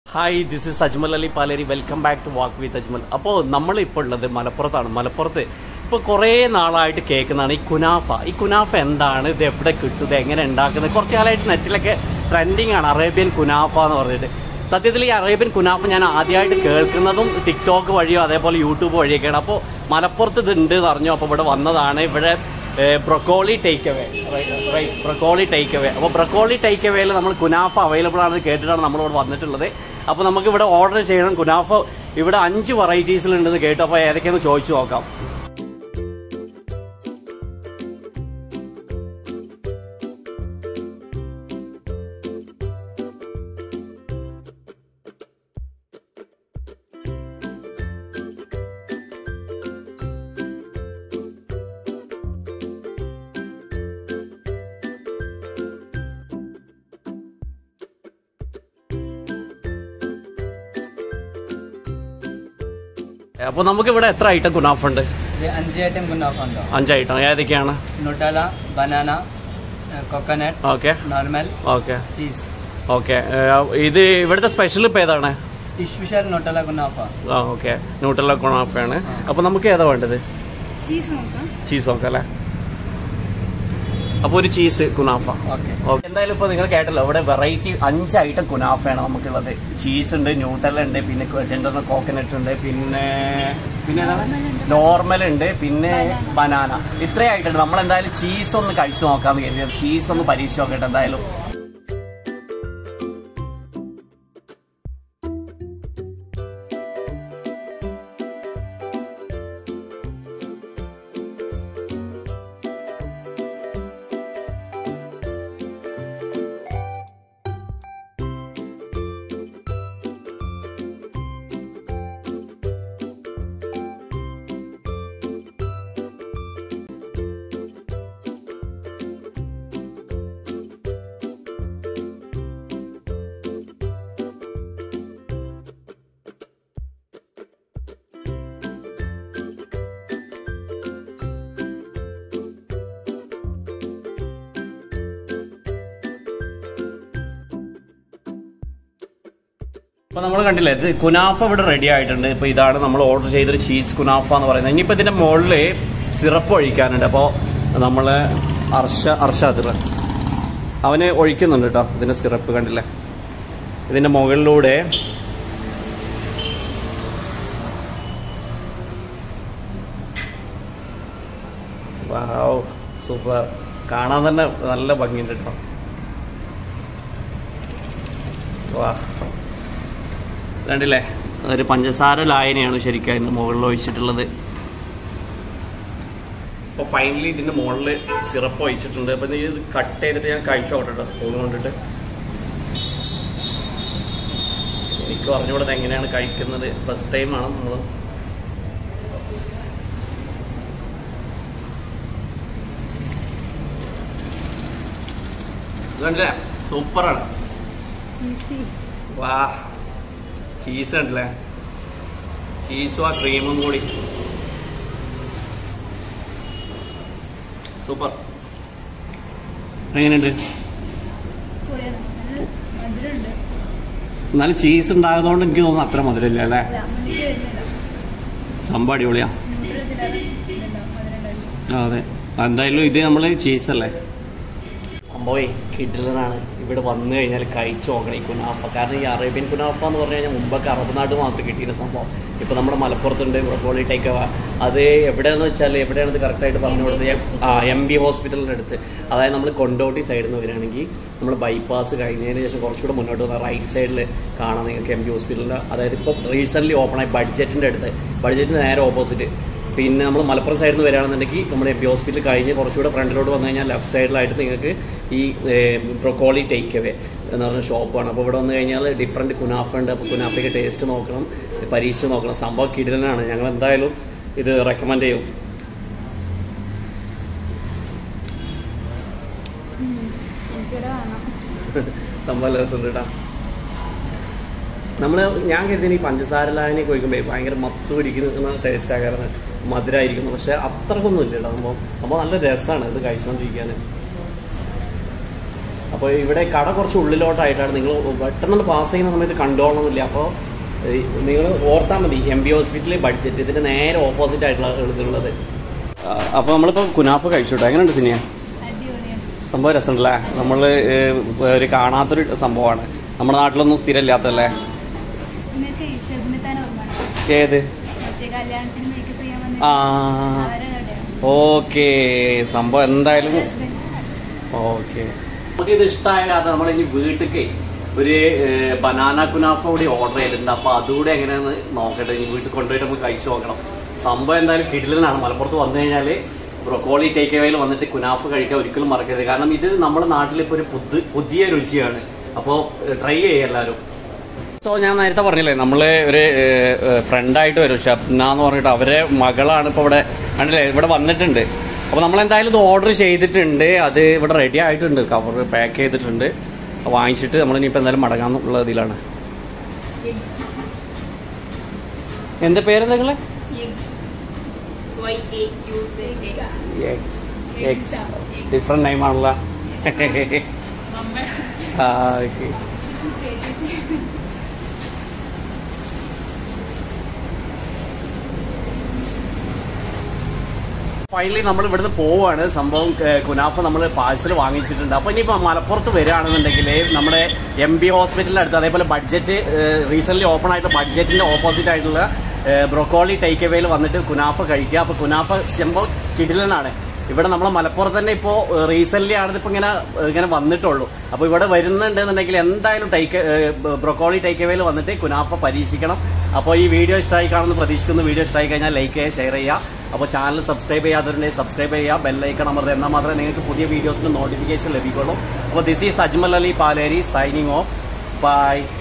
hi this is Ajmal Ali Paleri welcome back to walk with Ajmal അപ്പോൾ നമ്മളിപ്പോൾ ഉള്ളത് മലപ്പുറത്താണ് മലപ്പുറത്ത് ഇപ്പോൾ കുറേ നാളായിട്ട് കേൾക്കുന്നതാണ് ഈ കുനാഫ ഈ കുനാഫ എന്താണ് ഇത് എവിടെ കിട്ടും ഇത് എങ്ങനെ ഉണ്ടാക്കുന്നത് കുറച്ച് കാലമായിട്ട് നെറ്റിലൊക്കെ ട്രെൻഡിങ് ആണ് അറേബ്യൻ കുനാഫ എന്ന് പറഞ്ഞിട്ട് സത്യത്തിൽ ഈ അറേബ്യൻ കുനാഫ ഞാൻ ആദ്യമായിട്ട് കേൾക്കുന്നതും ടിക്ടോക്ക് വഴിയോ അതേപോലെ യൂട്യൂബ് വഴിയൊക്കെയാണ് അപ്പോൾ മലപ്പുറത്ത് ഇത് ഉണ്ട് എന്ന് അറിഞ്ഞു അപ്പോൾ ഇവിടെ വന്നതാണ് ഇവിടെ Broccoli take away right Broccoli take away അപ്പോൾ ബ്രൊക്കോളി ടേക്ക് അവേയിൽ നമ്മൾ കുനാഫ അവൈലബിൾ ആണെന്ന് കേട്ടിട്ടാണ് നമ്മളിവിടെ വന്നിട്ടുള്ളത് അപ്പോൾ നമുക്ക് ഇവിടെ ഓർഡർ ചെയ്യണം കുനാഫ ഇവിടെ അഞ്ച് വെറൈറ്റീസിലുണ്ടെന്ന് കേട്ടു അപ്പോൾ ഏതൊക്കെയെന്ന് ചോദിച്ചു നോക്കാം അപ്പോൾ നമുക്ക് ഇവിടെ എത്ര ഐറ്റം കുനാഫ ഉണ്ട് ഇത് അഞ്ച് ഐറ്റം കുനാഫ ഉണ്ടോ അഞ്ച് ഐറ്റം ഏതൊക്കെയാണ് Nutella banana coconut okay normal okay cheese okay ഇത് ഇവിടുത്തെ സ്പെഷ്യൽ ഇപ്പോൾ ഏതാണ് സ്പെഷ്യൽ നുട്ടല കുനാഫ ആ ഓക്കെ ന്യൂട്രല കുനാഫയാണ് അപ്പോൾ നമുക്ക് ഏതാ വേണ്ടത് ചീസ് നോക്കാം ചീസ് നോക്കാം അല്ലേ അപ്പോൾ ഒരു ചീസ് കുനാഫ ഓക്കെ ഓക്കെ എന്തായാലും ഇപ്പോൾ നിങ്ങൾ കേട്ടല്ലോ ഇവിടെ വെറൈറ്റി അഞ്ച് ഐറ്റം കുനാഫയാണ് നമുക്കുള്ളത് ചീസ് ഉണ്ട് ന്യൂട്ടല ഉണ്ട് പിന്നെ ടെൻഡറിന് കോക്കനട്ട് ഉണ്ട് പിന്നെ പിന്നെ നോർമൽ ഉണ്ട് പിന്നെ ബനാന ഇത്രയും ആയിട്ടുണ്ട് നമ്മൾ എന്തായാലും ചീസ് ഒന്ന് കഴിച്ചു നോക്കാന്ന് കരുതി ചീസ് ഒന്ന് പരീക്ഷ നോക്കട്ടെ എന്തായാലും അപ്പോൾ നമ്മൾ കണ്ടില്ലേ ഇത് കുനാഫ ഇവിടെ റെഡി ആയിട്ടുണ്ട് ഇപ്പോൾ ഇതാണ് നമ്മൾ ഓർഡർ ചെയ്തൊരു ചീസ് കുനാഫ എന്ന് പറയുന്നത് ഇനിയിപ്പോൾ ഇതിൻ്റെ മുകളിൽ സിറപ്പ് ഒഴിക്കാനുണ്ട് അപ്പോൾ നമ്മൾ അർഷ അർഷാദിർ അവന് ഒഴിക്കുന്നുണ്ട് കേട്ടോ ഇതിൻ്റെ സിറപ്പ് കണ്ടില്ലേ ഇതിൻ്റെ മുകളിലൂടെ വാവ് സൂപ്പർ കാണാൻ തന്നെ നല്ല ഭംഗിയുണ്ട് കേട്ടോ വാ കണ്ടില്ലേ ഒരു പഞ്ചസാര ലായനിയാണ് ശരിക്കും അതിൻ്റെ മുകളിൽ ഒഴിച്ചിട്ടുള്ളത് അപ്പോൾ ഫൈനലി ഇതിൻ്റെ മുകളിൽ സിറപ്പ് ഒഴിച്ചിട്ടുണ്ട് അപ്പോൾ ഇത് കട്ട് ചെയ്തിട്ട് ഞാൻ കഴിച്ചു നോക്കട്ടെ സ്പൂൺ കൊണ്ടിട്ട് എനിക്ക് പറഞ്ഞുകൂടെ എങ്ങനെയാണ് കഴിക്കുന്നത് ഫസ്റ്റ് ടൈമാണ് നമ്മൾ കണ്ടില്ലേ സൂപ്പറാണ് ചീസി വാ ചീസ് ഉണ്ടല്ലേ ചീസും ആ ക്രീമും കൂടി സൂപ്പർ എങ്ങനെയുണ്ട് പൊളിയാണ് നല്ല മധുരമുണ്ട് എന്നാലും ചീസ് ഉണ്ടായതുകൊണ്ട് എനിക്ക് തോന്നുന്നു അത്ര മധുരമില്ല അല്ലേ അല്ല മുന്നിലേക്ക് വരുന്നില്ല സംഭവം അടിപൊളിയാ ന്യൂട്രൽ ഇതുണ്ടാവും മധുരം ആ, അതെ എന്തായാലും ഇത് നമ്മൾ ചീസ് അല്ലേ സംഭവേ കിഡിലനാണ് ഇവിടെ വന്നു കഴിഞ്ഞാൽ കഴിച്ചു നോക്കണം ഈ കുനാഫ കാരണം ഈ അറേബ്യൻ കുനാഫ എന്ന് പറഞ്ഞു കഴിഞ്ഞാൽ മുമ്പൊക്കെ അറബ് നാട് മാത്രം കിട്ടിയിരുന്ന സംഭവം ഇപ്പോൾ നമ്മുടെ മലപ്പുറത്തുണ്ട് ബ്രക്കോളി ടേക്കവ അത് എവിടെയാണെന്ന് വെച്ചാൽ എവിടെയാണ് ഇത് കറക്റ്റായിട്ട് പറഞ്ഞു കൊടുത്തത് ആ എം ബി ഹോസ്പിറ്റലിൻ്റെ അടുത്ത് അതായത് നമ്മൾ കൊണ്ടോട്ടി സൈഡിൽ നിന്ന് വരികയാണെങ്കിൽ നമ്മൾ ബൈപ്പാസ് കഴിഞ്ഞതിന് ശേഷം കുറച്ചുകൂടെ മുന്നോട്ട് വന്നാൽ റൈറ്റ് സൈഡിൽ കാണാം നിങ്ങൾക്ക് എം ബി ഹോസ്പിറ്റലിൽ അതായത് ഇപ്പോൾ റീസെൻ്റ്ലി ഓപ്പൺ ആയി ബഡ്ജറ്റിൻ്റെ അടുത്ത് ബഡ്ജറ്റിന് നേരെ ഓപ്പോസിറ്റ് പിന്നെ നമ്മൾ മലപ്പുറം സൈഡിൽ നിന്ന് വരികയാണെന്നുണ്ടെങ്കിൽ നമ്മുടെ എം പി ഹോസ്പിറ്റൽ കഴിഞ്ഞ് കുറച്ചുകൂടെ ഫ്രണ്ടിലോട്ട് വന്നു കഴിഞ്ഞാൽ ലെഫ്റ്റ് സൈഡിലായിട്ട് നിങ്ങൾക്ക് ഈ ബ്രൊക്കോളി ടേക്ക് അവേ എന്ന് പറഞ്ഞ ഷോപ്പാണ് അപ്പോൾ ഇവിടെ വന്നു കഴിഞ്ഞാൽ ഡിഫറെൻറ്റ് കുനാഫ ഉണ്ട് അപ്പോൾ കുനാഫയ്ക്ക് ടേസ്റ്റ് നോക്കണം പരീക്ഷിച്ച് നോക്കണം സംഭവം കിടിലനാണ് ഞങ്ങൾ എന്തായാലും ഇത് റെക്കമെൻഡ് ചെയ്യും എനിക്കിവിടെ വേണം സംഭവം രസമുണ്ട് കേട്ടോ നമ്മൾ ഞാൻ കരുതി ഈ പഞ്ചസാര ലായനി കഴിക്കുമ്പോൾ ഭയങ്കര മത്ത് പിടിക്കുന്ന ടേസ്റ്റ് ആകാറുണ്ട് മധുരമായിരിക്കുന്നു പക്ഷെ അത്രക്കൊന്നും ഇല്ല കേട്ടോ സംഭവം സംഭവം നല്ല രസമാണ് ഇത് കഴിച്ചുകൊണ്ടിരിക്കാൻ അപ്പോൾ ഇവിടെ കട കുറച്ച് ഉള്ളിലോട്ടായിട്ടാണ് നിങ്ങൾ പെട്ടെന്ന് പാസ് ചെയ്യുന്ന സമയത്ത് കണ്ടോളണമെന്നില്ല അപ്പോൾ നിങ്ങൾ ഓർത്താൽ മതി എം ബി ഹോസ്പിറ്റലിൽ ബഡ്ജറ്റ് ഇതിൻ്റെ നേരെ ഓപ്പോസിറ്റ് ആയിട്ടുള്ള ഇതുള്ളത് അപ്പോൾ നമ്മളിപ്പോൾ കുനാഫ് കഴിച്ചു എങ്ങനെയുണ്ട് സിനിയ അടിപൊളിയാണ് സംഭവം രസമുണ്ടല്ലേ നമ്മൾ ഒരു കാണാത്തൊരു സംഭവമാണ് നമ്മുടെ നാട്ടിലൊന്നും സ്ഥിരമില്ലാത്തല്ലേ നിങ്ങൾക്ക് ഈ ഷെബിനെത്താൻ ഓർമ്മ ഏത് മറ്റേ കല്യാണത്തിന് മേക്കപ്പ് ചെയ്യാൻ വന്നിട്ട് ആ അവരെ കടയാണ് ഓക്കെ സംഭവം എന്തായാലും ഹസ്ബൻഡ് ഓക്കെ നമുക്ക് ഇത് ഇഷ്ടമായ കാരണം നമ്മൾ ഇനി വീട്ടിലേക്ക് ഒരു ബനാന കുനാഫ കൂടി ഓർഡർ ചെയ്തിട്ടുണ്ട് അപ്പോൾ അതുകൂടി എങ്ങനെയാന്ന് നോക്കട്ടെ ഇനി വീട്ടിൽ കൊണ്ടുപോയിട്ട് നമുക്ക് കഴിച്ചു നോക്കണം സംഭവം എന്തായാലും കിടിലനാണ് മലപ്പുറത്ത് വന്നു കഴിഞ്ഞാൽ ബ്രൊക്കോളി ടേക്ക് അവയിൽ വന്നിട്ട് കുനാഫ് കഴിക്കാൻ ഒരിക്കലും മറക്കരുത് കാരണം ഇത് നമ്മുടെ നാട്ടിൽ ഇപ്പോൾ ഒരു പുതു പുതിയ രുചിയാണ് അപ്പോൾ ട്രൈ ചെയ്യുക എല്ലാവരും സോ ഞാൻ നേരത്തെ പറഞ്ഞില്ലേ നമ്മൾ ഒരു ഫ്രണ്ടായിട്ട് വരും ഷബ്ന എന്ന് പറഞ്ഞിട്ട് അവരെ മകളാണ് ഇപ്പോൾ ഇവിടെ കണ്ടില്ലേ ഇവിടെ വന്നിട്ടുണ്ട് അപ്പോൾ നമ്മൾ എന്തായാലും ഇത് ഓർഡർ ചെയ്തിട്ടുണ്ട് അത് ഇവിടെ റെഡി ആയിട്ടുണ്ട് കവർ പാക്ക് ചെയ്തിട്ടുണ്ട് അപ്പോൾ വാങ്ങിച്ചിട്ട് നമ്മൾ ഇനിയിപ്പോൾ എന്തായാലും മടങ്ങാന്നുള്ള ഇതിലാണ് എന്താ പേരെന്താ നിങ്ങളെ എക്സ് എക്സ് ഡിഫറെൻറ്റ് ടൈമാണല്ലോ ആ ഓക്കെ ഫൈനലി നമ്മൾ ഇവിടുന്ന് പോവാണ് സംഭവം ഏഹ്, കുനാഫ നമ്മൾ പാഴ്സൽ വാങ്ങിച്ചിട്ടുണ്ട് അപ്പോൾ ഇനിയിപ്പോൾ മലപ്പുറത്ത് വരികയാണെന്നുണ്ടെങ്കിൽ നമ്മുടെ എം ബി ഹോസ്പിറ്റലിൻ്റെ അടുത്ത് അതേപോലെ ബഡ്ജറ്റ് റീസെൻ്റ്ലി ഓപ്പൺ ആയിട്ട് ബഡ്ജറ്റിൻ്റെ ഓപ്പോസിറ്റ് ആയിട്ടുള്ള ബ്രൊക്കോളി ടേക്ക് അവേയിൽ വന്നിട്ട് കുനാഫ കഴിക്കുക അപ്പോൾ കുനാഫ സംഭവം കിടിലനാണ് ഇവിടെ നമ്മളെ മലപ്പുറത്ത് തന്നെ ഇപ്പോൾ റീസെൻ്റ്ലി ആണ് ഇതിപ്പോൾ ഇങ്ങനെ ഏഹ്, ഇങ്ങനെ വന്നിട്ടുള്ളൂ അപ്പോൾ ഇവിടെ വരുന്നുണ്ടെന്നുണ്ടെങ്കിൽ എന്തായാലും ടേക്ക് ബ്രൊക്കോളി ടേക്ക് അവേയിൽ വന്നിട്ട് കുനാഫ പരീക്ഷിക്കണം അപ്പോൾ ഈ വീഡിയോ ഇഷ്ടമായി കാണുമെന്ന് പ്രതീക്ഷിക്കുന്നു വീഡിയോ ഇഷ്ടമായി കഴിഞ്ഞാൽ ലൈക്ക് ചെയ്യുക ഷെയർ ചെയ്യുക അപ്പോൾ ചാനൽ സബ്സ്ക്രൈബ് ചെയ്യാത്തവരുണ്ടെങ്കിൽ സബ്സ്ക്രൈബ് ചെയ്യുക ബെല്ലൈക്കൺ അമർത്തുക എന്നാൽ മാത്രമേ നിങ്ങൾക്ക് പുതിയ വീഡിയോസിന് നോട്ടിഫിക്കേഷൻ ലഭിക്കുള്ളൂ അപ്പോൾ this is Ajmal Ali Paleri signing off by